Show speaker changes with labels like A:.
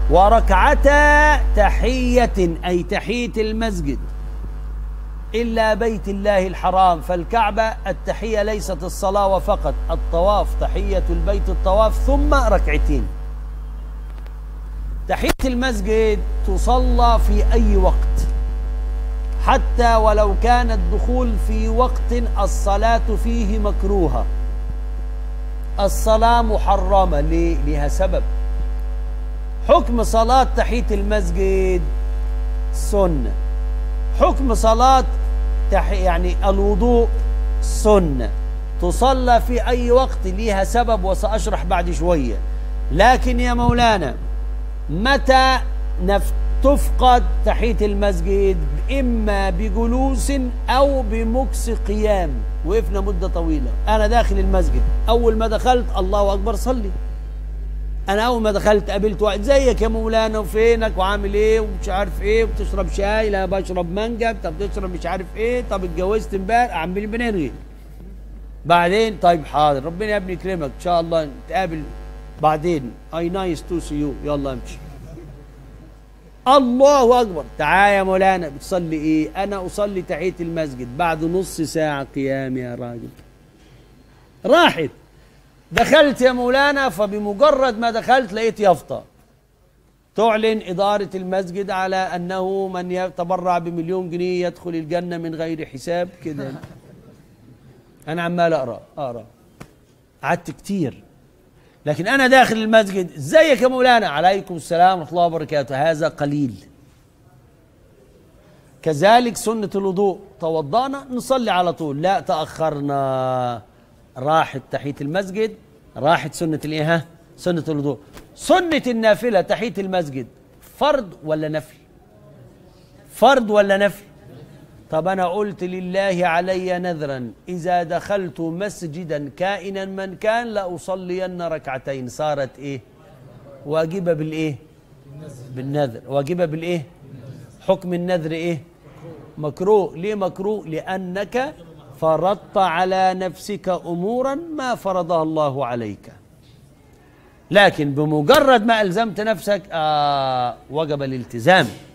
A: وركعتا تحية أي تحية المسجد إلا بيت الله الحرام فالكعبة التحية ليست الصلاة وفقط الطواف تحية البيت الطواف ثم ركعتين تحية المسجد تصلى في أي وقت حتى ولو كان الدخول في وقت الصلاة فيه مكروهة الصلاة محرمة ليه؟ لها سبب حكم صلاة تحية المسجد سنة حكم صلاة تحي يعني الوضوء سنة تصلى في أي وقت ليها سبب وسأشرح بعد شوية لكن يا مولانا متى نف تفقد تحية المسجد إما بجلوس أو بمكس قيام وقفنا مدة طويلة أنا داخل المسجد أول ما دخلت الله أكبر صلي انا اول ما دخلت قابلت واحد زيك يا مولانا وفينك وعامل ايه ومش عارف ايه وبتشرب شاي لا بشرب مانجا طب بتشرب مش عارف ايه طب اتجوزت امبارح عمالين بنرغي بعدين طيب حاضر ربنا يا ابني يكرمك ان شاء الله نتقابل بعدين اي نايس تو سي يو يلا امشي الله اكبر تعال يا مولانا بتصلي ايه انا اصلي تحيه المسجد بعد نص ساعه قيام يا راجل راحت دخلت يا مولانا فبمجرد ما دخلت لقيت يافطة تعلن إدارة المسجد على أنه من يتبرع بمليون جنيه يدخل الجنة من غير حساب كده أنا عمال أقرأ أقرأ قعدت كتير لكن أنا داخل المسجد ازيك يا مولانا عليكم السلام ورحمة الله وبركاته هذا قليل كذلك سنة الوضوء توضأنا نصلي على طول لا تأخرنا راحت تحية المسجد راحت سنة الايه ها؟ سنة الوضوء سنة النافلة تحية المسجد فرض ولا نفل فرض ولا نفل طب أنا قلت لله علي نذرا إذا دخلت مسجدا كائنا من كان لأصلين ركعتين صارت إيه واجبة بالإيه بالنذر واجبة بالإيه حكم النذر إيه مكروه ليه مكروه لأنك فرضت على نفسك امورا ما فرضها الله عليك لكن بمجرد ما الزمت نفسك آه وجب الالتزام